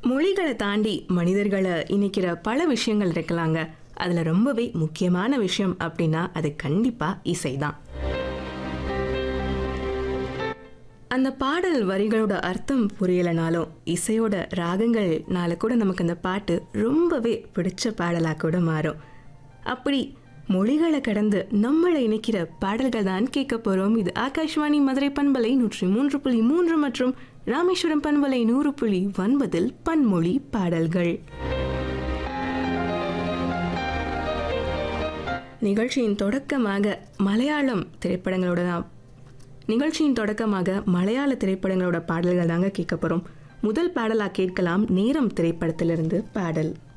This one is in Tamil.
மொழிகளை தாண்டி மனிதர்களை இணைக்கிற பல விஷயங்கள் இருக்கலாங்க அதில் ரொம்பவே முக்கியமான விஷயம் அப்படின்னா அது கண்டிப்பாக இசைதான் அந்த பாடல் வரிகளோட அர்த்தம் புரியலைனாலும் இசையோட ராகங்கள்னால கூட நமக்கு அந்த பாட்டு ரொம்பவே பிடிச்ச பாடலாக கூட மாறும் அப்படி மொழிகளை கடந்து நம்மளை இணைக்கிற பாடல்கள் தான் கேட்க போகிறோம் இது ஆகாஷ்வாணி மதுரை பண்பலை நூற்றி மூன்று புள்ளி மூன்று மற்றும் ராமேஸ்வரம் பண்பலை நூறு புள்ளி ஒன்பதில் பன்மொழி பாடல்கள் நிகழ்ச்சியின் தொடக்கமாக மலையாளம் திரைப்படங்களோட தான் நிகழ்ச்சியின் தொடக்கமாக மலையாள திரைப்படங்களோட பாடல்கள் தாங்க கேட்க போகிறோம் முதல் பாடலாக கேட்கலாம் நேரம் திரைப்படத்திலிருந்து பாடல்